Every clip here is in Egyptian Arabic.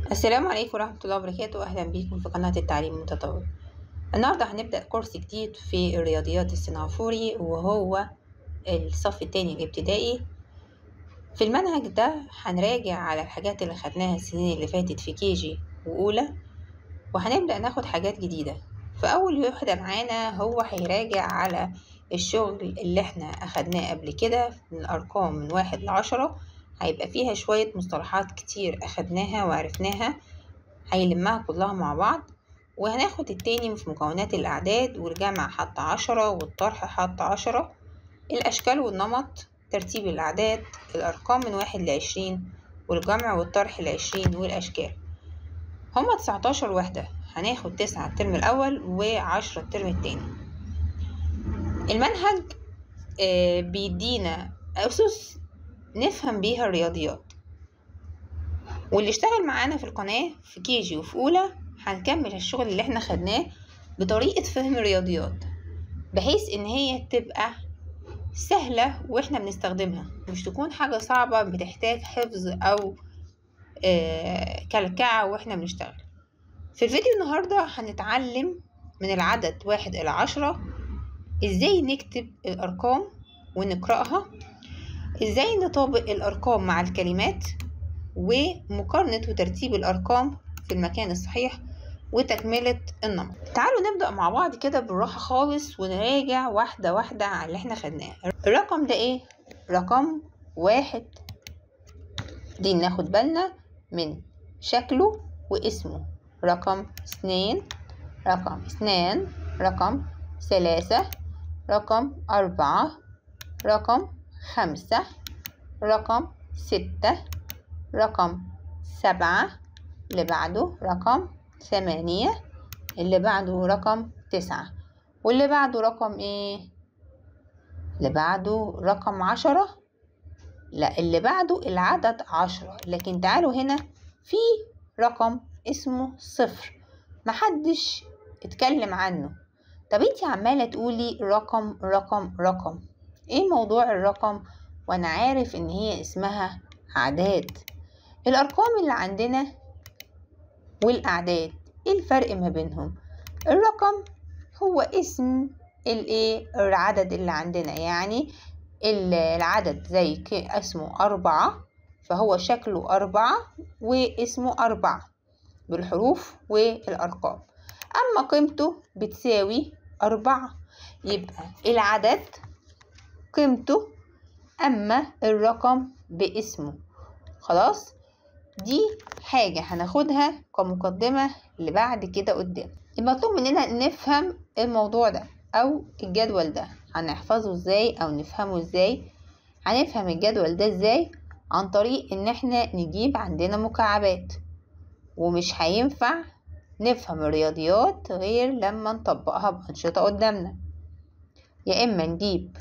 السلام عليكم ورحمة الله وبركاته أهلا بيكم في قناة التعليم المتطور النهاردة هنبدأ كورس جديد في الرياضيات السنغافوري وهو الصف التاني الابتدائي في المنهج ده هنراجع على الحاجات اللي خدناها السنين اللي فاتت في كيجي وأولى وهنبدأ ناخد حاجات جديدة فأول وحدة معانا هو هيراجع على الشغل اللي احنا أخدناه قبل كده من الأرقام من واحد لعشرة هيبقى فيها شوية مصطلحات كتير أخدناها وعرفناها هيلمها كلها مع بعض وهناخد التاني في مكونات الأعداد والجمع حتى عشرة والطرح حتى عشرة الأشكال والنمط ترتيب الأعداد الأرقام من واحد لعشرين والجمع والطرح لعشرين والأشكال هما تسعتاشر وحدة هناخد تسعة الترم الأول وعشرة الترم التاني المنهج آه بيدينا أسس نفهم بيها الرياضيات واللي اشتغل معانا في القناة في كيجي وفي أولى هنكمل الشغل اللي احنا خدناه بطريقة فهم الرياضيات بحيث ان هي تبقى سهلة واحنا بنستخدمها مش تكون حاجة صعبة بتحتاج حفظ او آه كلكعة واحنا بنشتغل في الفيديو النهاردة هنتعلم من العدد واحد إلى عشرة ازاي نكتب الأرقام ونقرأها ازاي نطابق الأرقام مع الكلمات ومقارنة وترتيب الأرقام في المكان الصحيح وتكملة النمط تعالوا نبدأ مع بعض كده بالراحة خالص ونراجع واحدة واحدة على اللي احنا خدناه الرقم ده ايه؟ رقم واحد دي ناخد بالنا من شكله واسمه رقم اثنين رقم اثنان رقم ثلاثة رقم أربعة رقم خمسة رقم ستة رقم سبعة اللي بعده رقم ثمانية اللي بعده رقم تسعة واللي بعده رقم ايه اللي بعده رقم عشرة لا اللي بعده العدد عشرة لكن تعالوا هنا في رقم اسمه صفر محدش اتكلم عنه طب انتي عمالة تقولي رقم رقم رقم ايه موضوع الرقم وانا عارف ان هي اسمها اعداد الارقام اللي عندنا والاعداد ايه الفرق ما بينهم الرقم هو اسم الايه العدد اللي عندنا يعني العدد زي اسمه أربعة فهو شكله أربعة واسمه أربعة بالحروف والأرقام أما قيمته بتساوي أربعة يبقى العدد قيمته أما الرقم باسمه خلاص دي حاجة هناخدها كمقدمة لبعد كده قدام المطلوب مننا نفهم الموضوع ده أو الجدول ده هنحفظه ازاي أو نفهمه ازاي هنفهم الجدول ده ازاي عن طريق ان احنا نجيب عندنا مكعبات ومش هينفع نفهم الرياضيات غير لما نطبقها بأنشطة قدامنا يا إما نجيب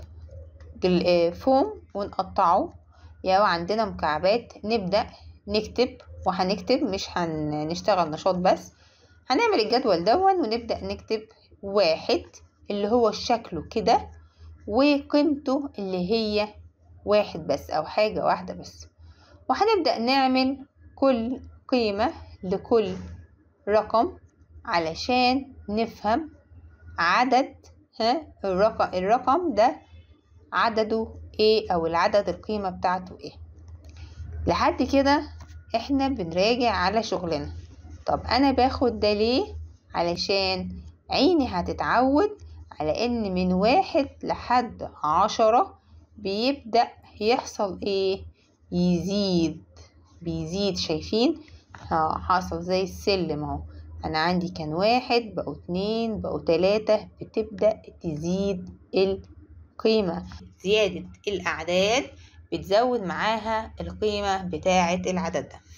فوم ونقطعه يا عندنا مكعبات نبدأ نكتب وهنكتب مش هنشتغل نشاط بس هنعمل الجدول دون ونبدأ نكتب واحد اللي هو شكله كده وقيمته اللي هي واحد بس أو حاجة واحدة بس وهنبدأ نعمل كل قيمة لكل رقم علشان نفهم عدد ها الرقم الرقم ده عدده ايه او العدد القيمة بتاعته ايه لحد كده احنا بنراجع على شغلنا طب انا باخد ده ليه علشان عيني هتتعود على ان من واحد لحد عشرة بيبدأ يحصل ايه يزيد بيزيد شايفين ها حصل زي السلم اهو انا عندي كان واحد بقوا اتنين بقوا تلاتة بتبدأ تزيد القيمة زيادة الأعداد بتزود معاها القيمة بتاعة العدد ده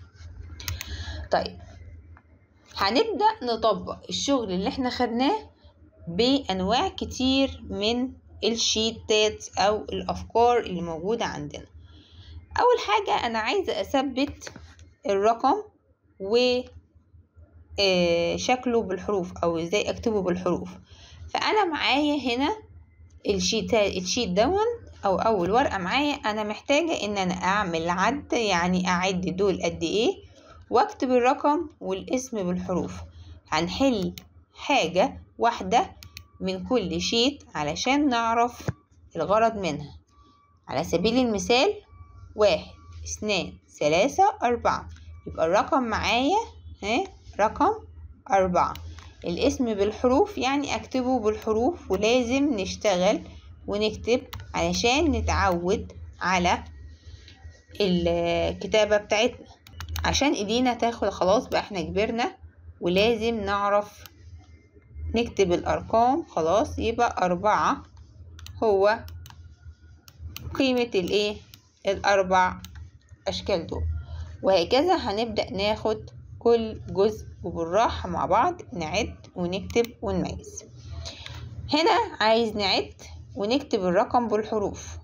طيب هنبدأ نطبق الشغل اللي احنا خدناه بأنواع كتير من الشيتات أو الأفكار اللي موجودة عندنا أول حاجة أنا عايزة أثبت الرقم و شكله بالحروف او ازاي اكتبه بالحروف فانا معايا هنا الشيت الشيت دون او اول ورقه معايا انا محتاجه ان انا اعمل عد يعني اعد دول قد ايه واكتب الرقم والاسم بالحروف هنحل حاجة واحدة من كل شيت علشان نعرف الغرض منها على سبيل المثال واحد اثنان ثلاثة أربعة يبقى الرقم معايا ها رقم أربعة الاسم بالحروف يعني أكتبه بالحروف ولازم نشتغل ونكتب علشان نتعود على الكتابة بتاعتنا عشان ايدينا تاخد خلاص بقى احنا كبرنا ولازم نعرف نكتب الأرقام خلاص يبقى أربعة هو قيمة الايه الأربع أشكال دول وهكذا هنبدأ ناخد كل جزء وبالراحة مع بعض نعد ونكتب ونميز هنا عايز نعد ونكتب الرقم بالحروف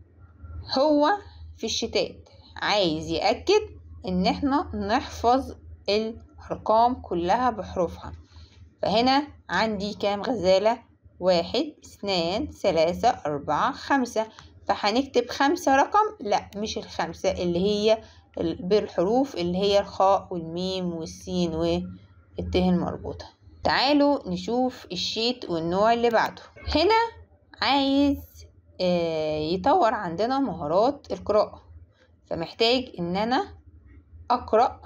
هو في الشتات عايز يأكد ان احنا نحفظ الارقام كلها بحروفها فهنا عندي كام غزالة واحد اثنان ثلاثة اربعة خمسة فهنكتب خمسة رقم لا مش الخمسة اللي هي بالحروف اللي هي الخاء والميم والسين والت المربوطة تعالوا نشوف الشيت والنوع اللي بعده هنا عايز يطور عندنا مهارات القراءة فمحتاج ان انا اقرأ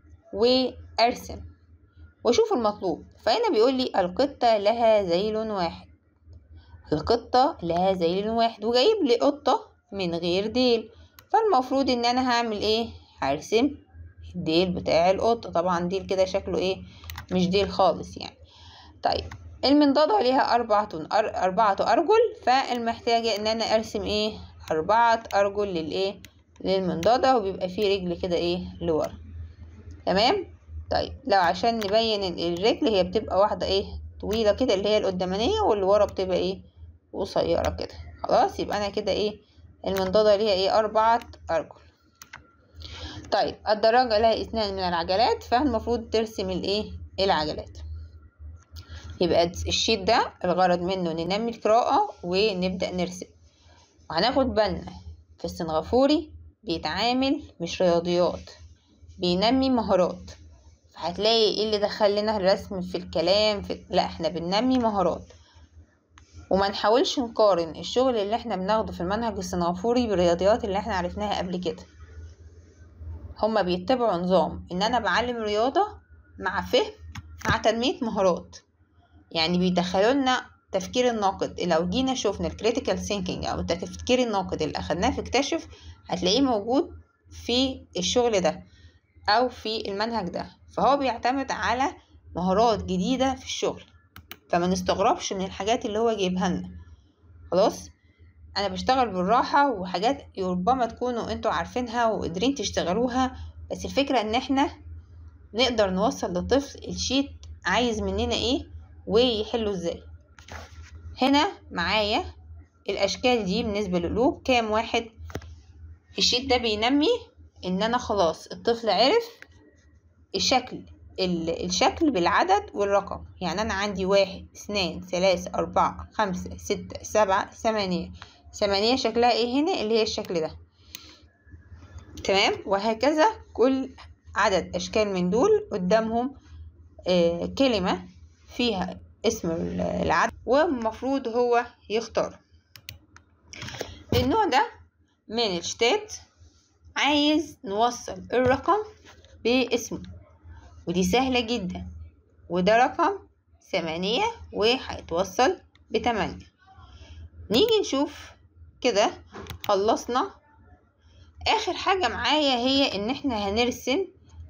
وارسم واشوف المطلوب فهنا بيقول لي القطة لها ذيل واحد القطة لها ذيل واحد وجايب لي قطة من غير ديل فالمفروض ان انا هعمل ايه هرسم الديل بتاع القطة طبعا ديل كده شكله ايه مش ديل خالص يعني طيب المنضدة ليها أربعة أربعة أرجل فالمحتاجة إن أنا أرسم إيه أربعة أرجل للإيه للمنضدة وبيبقى فيه رجل كده إيه لورا تمام طيب لو عشان نبين الرجل هي بتبقى واحدة إيه طويلة كده اللي هي القدامانية واللي ورا بتبقى إيه قصيرة كده خلاص يبقى أنا كده إيه المنضدة ليها إيه أربعة أرجل طيب الدراجة لها اثنان من العجلات فالمفروض ترسم الإيه العجلات يبقى الشيت ده الغرض منه ننمي القراءة ونبدأ نرسم وهناخد بالنا في السنغافوري بيتعامل مش رياضيات بينمي مهارات فهتلاقي ايه اللي دخل لنا الرسم في الكلام في... لا احنا بننمي مهارات وما نحاولش نقارن الشغل اللي احنا بناخده في المنهج السنغافوري بالرياضيات اللي احنا عرفناها قبل كده هما بيتبعوا نظام ان انا بعلم رياضة مع فهم مع تنمية مهارات يعني بيدخلوا لنا تفكير الناقد لو جينا شفنا الكريتيكال ثينكينج او التفكير الناقد اللي اخدناه في اكتشف هتلاقيه موجود في الشغل ده او في المنهج ده فهو بيعتمد على مهارات جديدة في الشغل فما نستغربش من الحاجات اللي هو جايبها لنا خلاص انا بشتغل بالراحة وحاجات ربما تكونوا انتوا عارفينها وقادرين تشتغلوها بس الفكرة ان احنا نقدر نوصل للطفل الشيت عايز مننا ايه ويحلوا ازاي هنا معايا الاشكال دي بالنسبه للقلوب كام واحد الشيت ده بينمي ان انا خلاص الطفل عرف الشكل الشكل بالعدد والرقم يعني انا عندي واحد اثنين ثلاثة اربعة خمسة ستة سبعة ثمانية ثمانية شكلها ايه هنا اللي هي الشكل ده تمام وهكذا كل عدد اشكال من دول قدامهم آه كلمة فيها اسم العدد والمفروض هو يختار النوع ده من الشتات عايز نوصل الرقم باسمه ودي سهلة جدا وده رقم ثمانية وهيتوصل بتمانية نيجي نشوف كده خلصنا اخر حاجة معايا هي ان احنا هنرسم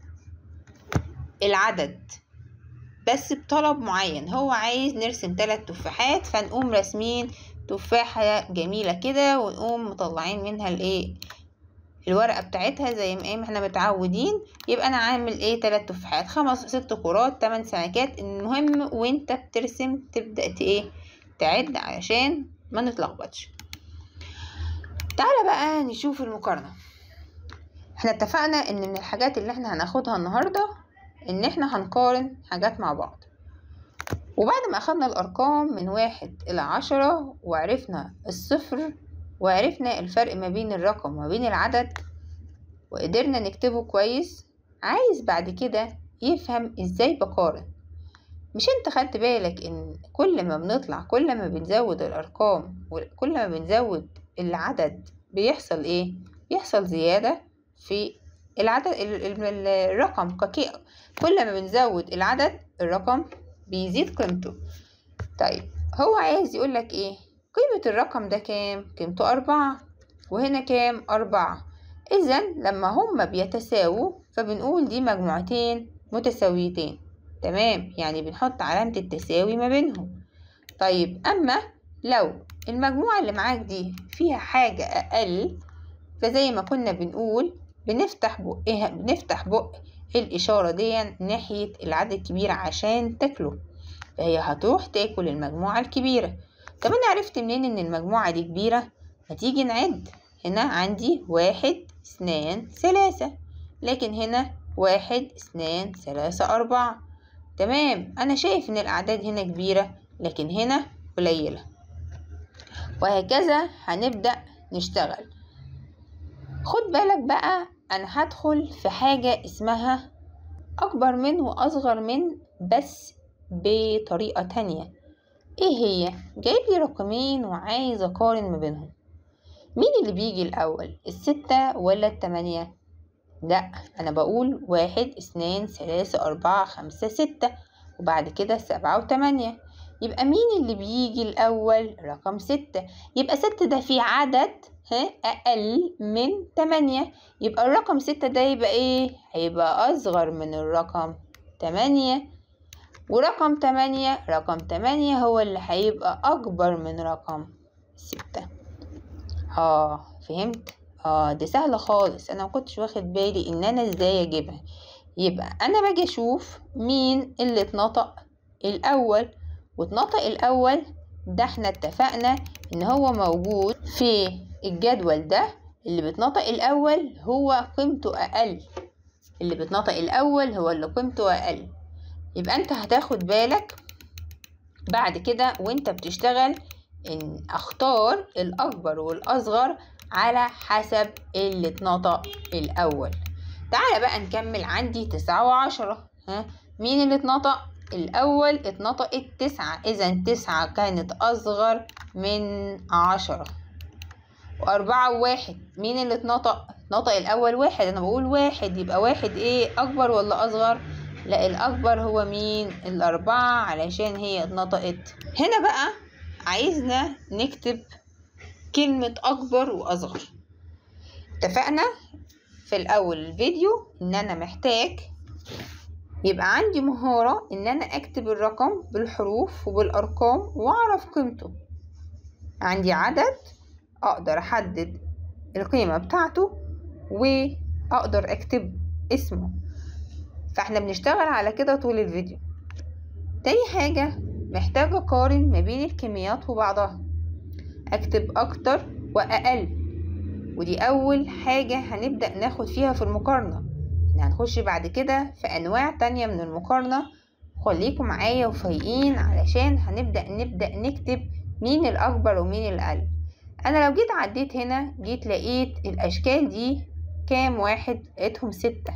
العدد بس بطلب معين هو عايز نرسم ثلاث تفاحات فنقوم راسمين تفاحة جميلة كده ونقوم مطلعين منها الايه الورقة بتاعتها زي ما احنا متعودين يبقى انا عامل ايه تلات تفاحات خمس ست كرات تمن سمكات المهم وانت بترسم تبدأ ايه تعد علشان ما نتلخبطش تعالى بقى نشوف المقارنة احنا اتفقنا ان من الحاجات اللي احنا هناخدها النهاردة ان احنا هنقارن حاجات مع بعض وبعد ما اخدنا الارقام من واحد الى عشرة وعرفنا الصفر وعرفنا الفرق ما بين الرقم وما بين العدد وقدرنا نكتبه كويس عايز بعد كده يفهم ازاي بقارن مش انت خدت بالك ان كل ما بنطلع كل ما بنزود الارقام وكل ما بنزود العدد بيحصل ايه بيحصل زيادة في العدد ال- ال- الرقم ككي كل ما بنزود العدد الرقم بيزيد قيمته طيب هو عايز يقولك ايه قيمة الرقم ده كام قيمته أربعة وهنا كام أربعة إذا لما هما بيتساووا فبنقول دي مجموعتين متساويتين تمام يعني بنحط علامة التساوي ما بينهم طيب أما لو المجموعة اللي معاك دي فيها حاجة أقل فزي ما كنا بنقول بنفتح بقها بنفتح بق الإشارة دي ناحية العدد الكبير عشان تاكله فهي هتروح تاكل المجموعة الكبيرة طب أنا عرفت منين إن المجموعة دي كبيرة هتيجي نعد هنا عندي واحد اثنان ثلاثة لكن هنا واحد اثنان ثلاثة أربعة تمام أنا شايف إن الأعداد هنا كبيرة لكن هنا قليلة وهكذا هنبدأ نشتغل خد بالك بقى أنا هدخل في حاجة اسمها أكبر من وأصغر من بس بطريقة تانية إيه هي؟ جايب لي رقمين وعايز أقارن ما بينهم مين اللي بيجي الأول الستة ولا التمانية؟ لا أنا بقول واحد اثنين ثلاثة أربعة خمسة ستة وبعد كده سبعة وتمانية يبقى مين اللي بيجي الأول رقم ستة يبقى ستة ده فيه عدد ها أقل من تمانية يبقى الرقم ستة ده يبقى إيه هيبقى أصغر من الرقم تمانية ورقم تمانية رقم تمانية هو اللي هيبقى أكبر من رقم ستة اه فهمت اه دي سهلة خالص انا مكنتش واخد بالي ان انا ازاي اجيبها يبقى انا باجي اشوف مين اللي اتنطق الاول واتنطق الاول ده احنا اتفقنا ان هو موجود في الجدول ده اللي بيتنطق الاول هو قيمته اقل اللي بيتنطق الاول هو اللي قيمته اقل يبقى انت هتاخد بالك بعد كده وانت بتشتغل ان اختار الاكبر والاصغر على حسب اللي اتنطق الاول تعالى بقى نكمل عندي تسعة وعشرة ها مين اللي اتنطق الاول اتنطقت تسعة اذا تسعة كانت اصغر من عشرة واربعة وواحد مين اللي اتنطق اتنطق الاول واحد انا بقول واحد يبقى واحد ايه اكبر ولا اصغر لا الاكبر هو مين الاربعة علشان هي اتنطقت هنا بقى عايزنا نكتب كلمة أكبر وأصغر اتفقنا في الأول الفيديو إن أنا محتاج يبقى عندي مهارة إن أنا أكتب الرقم بالحروف وبالأرقام وأعرف قيمته عندي عدد أقدر أحدد القيمة بتاعته وأقدر أكتب اسمه فاحنا بنشتغل على كده طول الفيديو تاني حاجة محتاجة أقارن ما بين الكميات وبعضها أكتب أكتر وأقل ودي أول حاجة هنبدأ ناخد فيها في المقارنة احنا هنخش بعد كده في أنواع تانية من المقارنة خليكم معايا وفايقين علشان هنبدأ نبدأ نكتب مين الأكبر ومين الأقل أنا لو جيت عديت هنا جيت لقيت الأشكال دي كام واحد لقيتهم ستة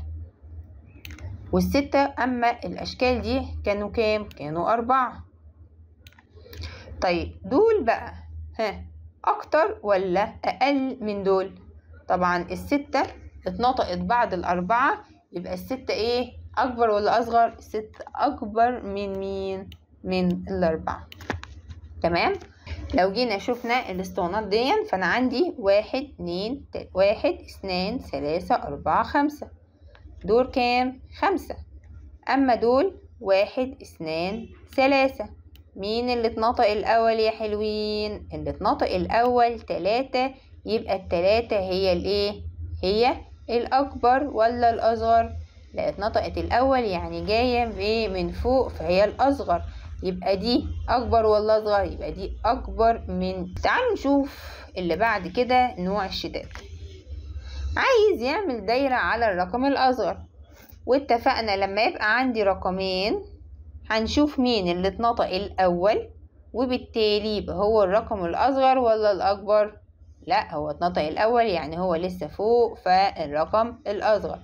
والستة أما الأشكال دي كانوا كام كانوا أربعة طيب دول بقى ها أكتر ولا أقل من دول طبعا الستة اتنطقت بعد الأربعة يبقى الستة إيه أكبر ولا أصغر الستة أكبر من مين من الأربعة تمام لو جينا شفنا الاسطوانات دي فأنا عندي واحد اتنين تل- واحد اتنين ثلاثة أربعة خمسة دول كام خمسة أما دول واحد اتنين ثلاثة مين اللي اتنطق الأول يا حلوين اللي اتنطق الأول تلاتة يبقى التلاتة هي الايه هي الأكبر ولا الأصغر لا اتنطقت الأول يعني جاية بايه من فوق فهي الأصغر يبقى دي أكبر ولا أصغر يبقى دي أكبر من تعالوا نشوف اللي بعد كده نوع الشتات عايز يعمل دايرة على الرقم الأصغر واتفقنا لما يبقى عندي رقمين هنشوف مين اللي اتنطق الأول وبالتالي يبقى هو الرقم الأصغر ولا الأكبر لا هو اتنطق الأول يعني هو لسه فوق فالرقم الأصغر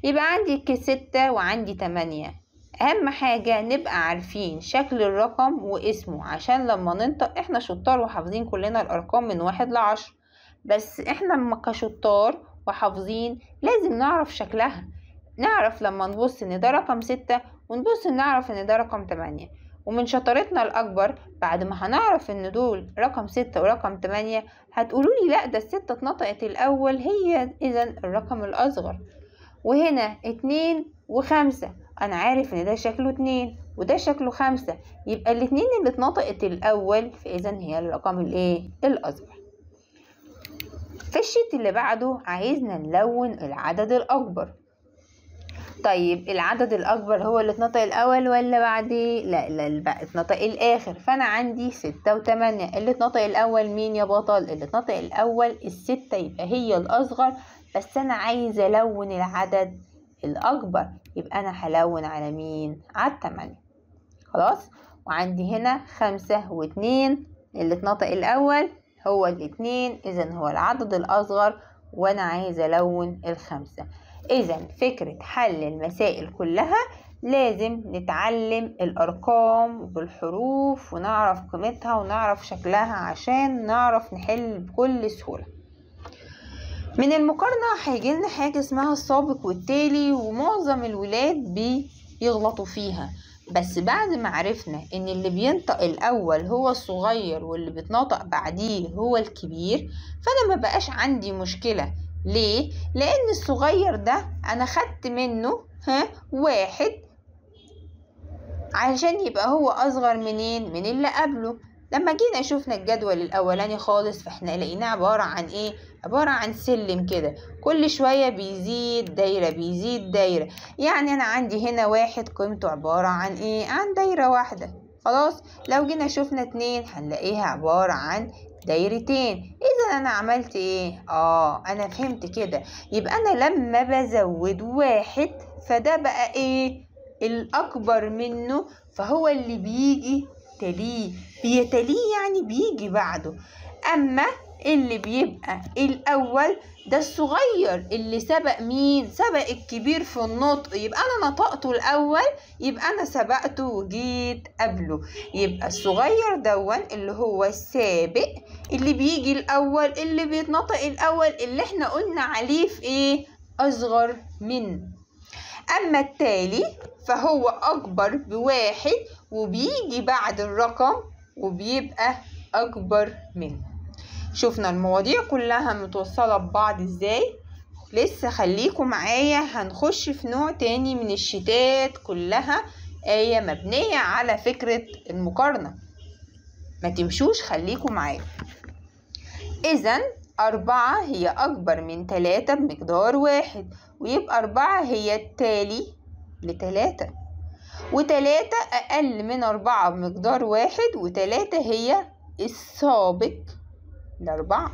يبقى عندي ستة وعندي تمانية أهم حاجة نبقى عارفين شكل الرقم واسمه عشان لما ننطق احنا شطار وحافظين كلنا الأرقام من واحد لعشر بس احنا لما كشطار وحافظين لازم نعرف شكلها نعرف لما نبص ان ده رقم ستة ونبص نعرف ان ده رقم تمانية ومن شطارتنا الأكبر بعد ما هنعرف إن دول رقم ستة ورقم تمانية هتقولولي لأ ده الستة اتنطقت الأول هي إذا الرقم الأصغر وهنا اتنين وخمسة أنا عارف إن ده شكله اتنين وده شكله خمسة يبقى الاتنين اللي اتنطقت الأول فإذا هي الرقم الإيه؟ الأصغر في الشيت اللي بعده عايزنا نلون العدد الأكبر طيب العدد الأكبر هو اللي اتنطق الأول ولا بعديه؟ لا لا الباقي اتنطق الآخر فأنا عندي ستة وتمانية اللي اتنطق الأول مين يا بطل؟ اللي اتنطق الأول الستة يبقى هي الأصغر بس أنا عايزة ألون العدد الأكبر يبقى أنا هلون على مين؟ على التمانية خلاص؟ وعندي هنا خمسة واتنين اللي اتنطق الأول هو الاتنين إذا هو العدد الأصغر وأنا عايزة ألون الخمسة إذا فكرة حل المسائل كلها لازم نتعلم الأرقام بالحروف ونعرف قيمتها ونعرف شكلها عشان نعرف نحل بكل سهولة من المقارنة هيجيلنا حاجة اسمها السابق والتالي ومعظم الولاد بيغلطوا فيها بس بعد ما عرفنا ان اللي بينطق الاول هو الصغير واللي بيتنطق بعديه هو الكبير فانا ما بقاش عندي مشكلة ليه؟ لأن الصغير ده أنا خدت منه ها واحد علشان يبقى هو أصغر منين؟ من اللي قبله لما جينا شفنا الجدول الأولاني خالص فاحنا لقيناه عبارة عن إيه؟ عبارة عن سلم كده كل شوية بيزيد دايرة بيزيد دايرة يعني أنا عندي هنا واحد قيمته عبارة عن إيه؟ عن دايرة واحدة خلاص لو جينا شفنا اتنين هنلاقيها عبارة عن دايرتين اذا انا عملت ايه اه انا فهمت كده يبقى انا لما بزود واحد فده بقى ايه الاكبر منه فهو اللي بيجي تليه بيتليه يعني بيجي بعده اما اللي بيبقى الاول ده الصغير اللي سبق مين سبق الكبير في النطق يبقى انا نطقته الاول يبقى انا سبقته وجيت قبله يبقى الصغير دون اللي هو السابق اللي بيجي الاول اللي بيتنطق الاول اللي احنا قلنا عليه في ايه اصغر من اما التالي فهو اكبر بواحد وبيجي بعد الرقم وبيبقى اكبر منه شفنا المواضيع كلها متوصلة ببعض ازاي لسه خليكم معايا هنخش في نوع تاني من الشتات كلها آية مبنية على فكرة المقارنة ما تمشوش خليكم معايا إذا أربعة هي أكبر من تلاتة بمقدار واحد ويبقى أربعة هي التالي لتلاتة وتلاتة أقل من أربعة بمقدار واحد وتلاتة هي السابق لأربعة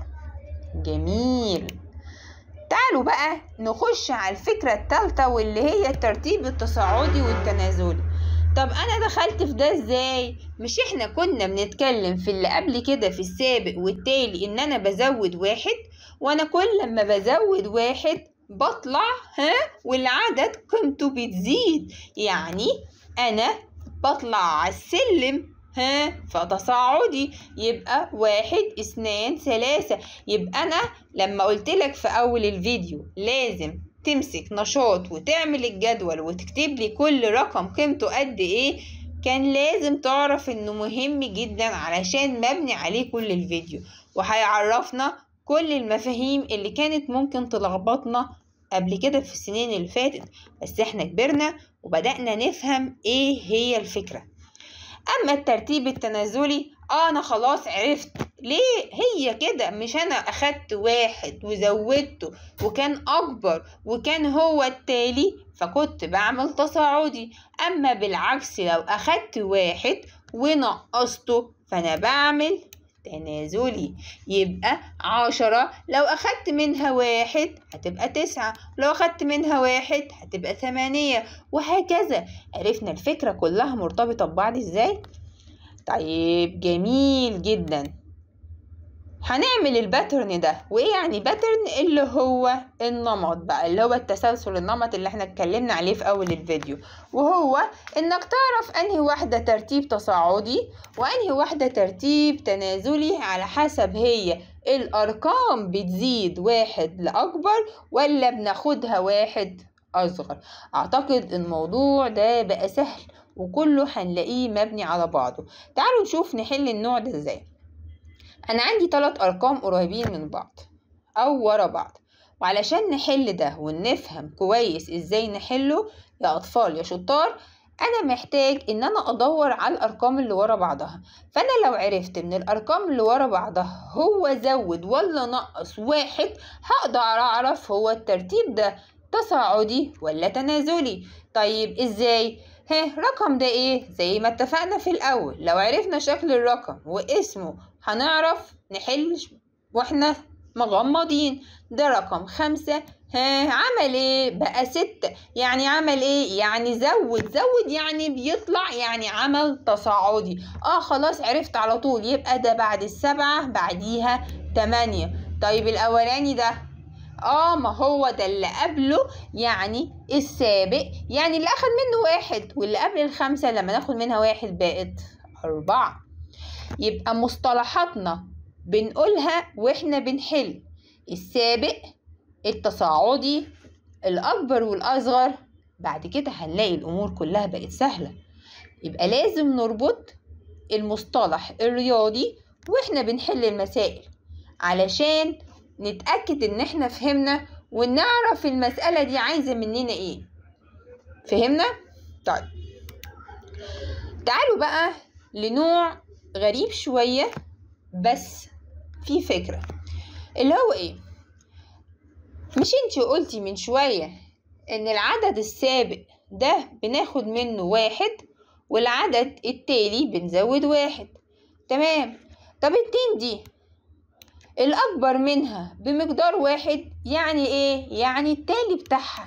جميل تعالوا بقى نخش على الفكرة التالتة واللي هي الترتيب التصاعدي والتنازلي طب انا دخلت في ده ازاي مش احنا كنا بنتكلم في اللي قبل كده في السابق والتالي ان انا بزود واحد وانا كل لما بزود واحد بطلع ها والعدد قيمته بتزيد يعني انا بطلع على السلم ها فتصاعدي يبقى واحد اثنان ثلاثة يبقى أنا لما قلت لك في أول الفيديو لازم تمسك نشاط وتعمل الجدول وتكتب لي كل رقم قيمته قد ايه كان لازم تعرف انه مهم جدا علشان مبني عليه كل الفيديو وهيعرفنا كل المفاهيم اللي كانت ممكن تلخبطنا قبل كده في السنين اللي فاتت بس احنا كبرنا وبدأنا نفهم ايه هي الفكرة اما الترتيب التنازلي اه انا خلاص عرفت ليه هي كده مش انا اخدت واحد وزودته وكان اكبر وكان هو التالي فكنت بعمل تصاعدي اما بالعكس لو اخدت واحد ونقصته فانا بعمل تنازلي يبقى عشرة لو أخدت منها واحد هتبقى تسعة لو أخدت منها واحد هتبقى ثمانية وهكذا عرفنا الفكرة كلها مرتبطة ببعض ازاي؟ طيب جميل جدا هنعمل الباترن ده وايه يعني باترن اللي هو النمط بقى اللي هو التسلسل النمط اللي احنا اتكلمنا عليه في اول الفيديو وهو انك تعرف انهي واحدة ترتيب تصاعدي وانهي واحدة ترتيب تنازلي على حسب هي الارقام بتزيد واحد لاكبر ولا بناخدها واحد اصغر اعتقد الموضوع ده بقى سهل وكله هنلاقيه مبني على بعضه تعالوا نشوف نحل النوع ده ازاي انا عندي ثلاث ارقام قريبين من بعض او ورا بعض وعلشان نحل ده ونفهم كويس ازاي نحله يا اطفال يا شطار انا محتاج ان انا ادور على الارقام اللي ورا بعضها فانا لو عرفت من الارقام اللي ورا بعضها هو زود ولا نقص واحد هقدر اعرف هو الترتيب ده تصاعدي ولا تنازلي طيب ازاي ها رقم ده ايه زي ما اتفقنا في الاول لو عرفنا شكل الرقم واسمه هنعرف نحل واحنا مغمضين ده رقم خمسة ها عمل ايه بقى ستة يعني عمل ايه يعني زود زود يعني بيطلع يعني عمل تصاعدي اه خلاص عرفت على طول يبقى ده بعد السبعة بعديها تمانية طيب الاولاني ده اه ما هو ده اللي قبله يعني السابق يعني اللي اخد منه واحد واللي قبل الخمسة لما ناخد منها واحد بقت أربعة يبقى مصطلحاتنا بنقولها واحنا بنحل السابق التصاعدي الأكبر والأصغر بعد كده هنلاقي الأمور كلها بقت سهلة يبقى لازم نربط المصطلح الرياضي واحنا بنحل المسائل علشان نتأكد ان احنا فهمنا ونعرف المسألة دي عايزة مننا ايه فهمنا؟ طيب تعالوا بقى لنوع غريب شوية بس في فكرة اللي هو ايه مش انتي قلتي من شوية ان العدد السابق ده بناخد منه واحد والعدد التالي بنزود واحد تمام طب التين دي الأكبر منها بمقدار واحد يعني إيه؟ يعني التالي بتاعها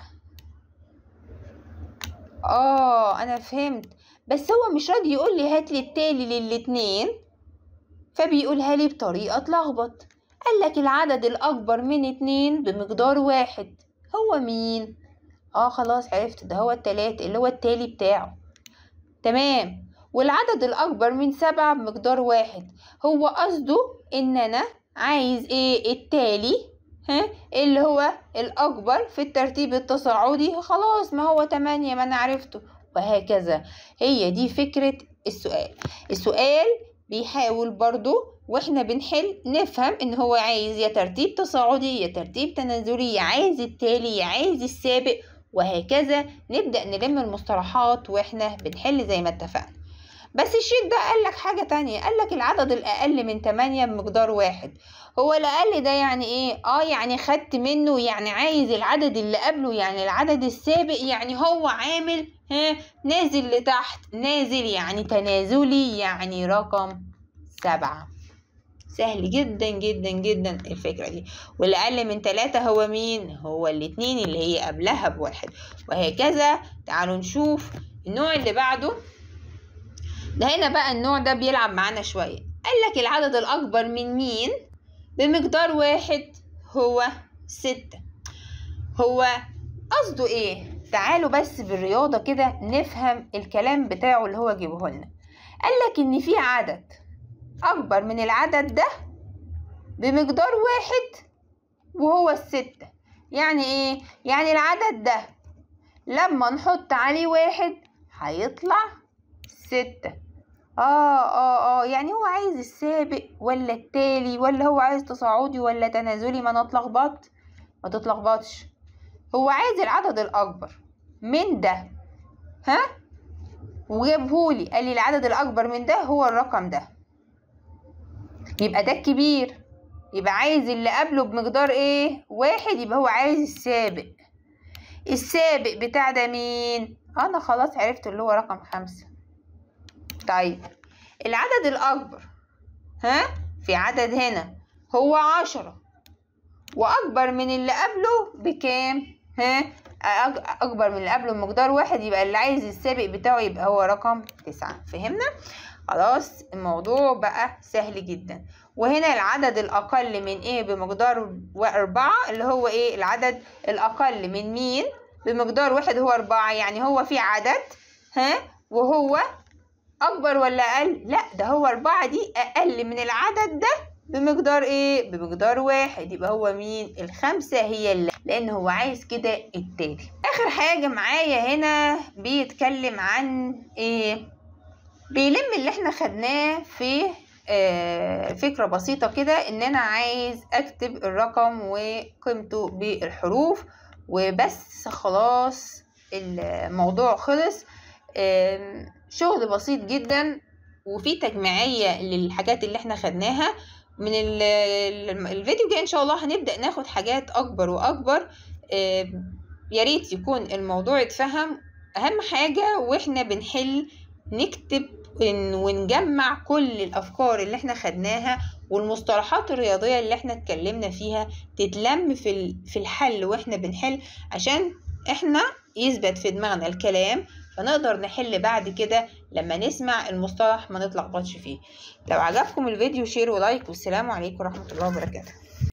آه أنا فهمت بس هو مش راضي يقول لي هات لي التالي للاتنين فبيقولها لي بطريقة تلخبط قالك العدد الأكبر من اتنين بمقدار واحد هو مين؟ آه خلاص عرفت ده هو التلاتة اللي هو التالي بتاعه تمام والعدد الأكبر من سبعة بمقدار واحد هو قصده إن أنا عايز ايه التالي ها اللي هو الأكبر في الترتيب التصاعدي خلاص ما هو تمانية ما أنا عرفته وهكذا هي دي فكرة السؤال السؤال بيحاول برضو واحنا بنحل نفهم ان هو عايز يا ترتيب تصاعدي يا ترتيب تنازلي يا عايز التالي يا عايز السابق وهكذا نبدأ نلم المصطلحات واحنا بنحل زي ما اتفقنا بس الشيت ده قال لك حاجة تانية قال لك العدد الأقل من تمانية بمقدار واحد هو الأقل ده يعني إيه؟ آه يعني خدت منه يعني عايز العدد اللي قبله يعني العدد السابق يعني هو عامل ها نازل لتحت نازل يعني تنازلي يعني رقم سبعة سهل جدا جدا جدا الفكرة دي واللي أقل من تلاتة هو مين؟ هو الاتنين اللي هي قبلها بواحد وهكذا تعالوا نشوف النوع اللي بعده ده هنا بقى النوع ده بيلعب معانا شوية قالك العدد الأكبر من مين بمقدار واحد هو ستة هو قصده ايه تعالوا بس بالرياضة كده نفهم الكلام بتاعه اللي هو جيبه لنا قالك ان في عدد أكبر من العدد ده بمقدار واحد وهو الستة يعني ايه يعني العدد ده لما نحط عليه واحد هيطلع ستة اه اه اه يعني هو عايز السابق ولا التالي ولا هو عايز تصاعدي ولا تنازلي ما انا اتلخبطت ما تتلخبطش هو عايز العدد الاكبر من ده ها وجابهولي قال لي العدد الاكبر من ده هو الرقم ده يبقى ده الكبير يبقى عايز اللي قبله بمقدار ايه واحد يبقى هو عايز السابق السابق بتاع ده مين انا خلاص عرفت اللي هو رقم خمسة طيب العدد الأكبر ها في عدد هنا هو عشرة وأكبر من اللي قبله بكام ها أكبر من اللي قبله بمقدار واحد يبقى اللي عايز السابق بتاعه يبقى هو رقم تسعة فهمنا خلاص الموضوع بقى سهل جدا وهنا العدد الأقل من إيه بمقدار أربعة اللي هو إيه العدد الأقل من مين بمقدار واحد هو أربعة يعني هو في عدد ها وهو أكبر ولا أقل؟ لا ده هو أربعة دي أقل من العدد ده بمقدار إيه؟ بمقدار واحد يبقى هو مين؟ الخمسة هي اللي لأن هو عايز كده التالي آخر حاجة معايا هنا بيتكلم عن إيه؟ بيلم اللي احنا خدناه في آه فكرة بسيطة كده إن أنا عايز أكتب الرقم وقيمته بالحروف وبس خلاص الموضوع خلص آه شغل بسيط جدا وفي تجميعية للحاجات اللي احنا خدناها من الفيديو الجاي ان شاء الله هنبدأ ناخد حاجات اكبر واكبر آه يا ريت يكون الموضوع اتفهم اهم حاجة واحنا بنحل نكتب ونجمع كل الافكار اللي احنا خدناها والمصطلحات الرياضية اللي احنا اتكلمنا فيها تتلم في في الحل واحنا بنحل عشان احنا يثبت في دماغنا الكلام فنقدر نحل بعد كده لما نسمع المصطلح ما نتلخبطش فيه لو عجبكم الفيديو شير ولايك والسلام عليكم ورحمة الله وبركاته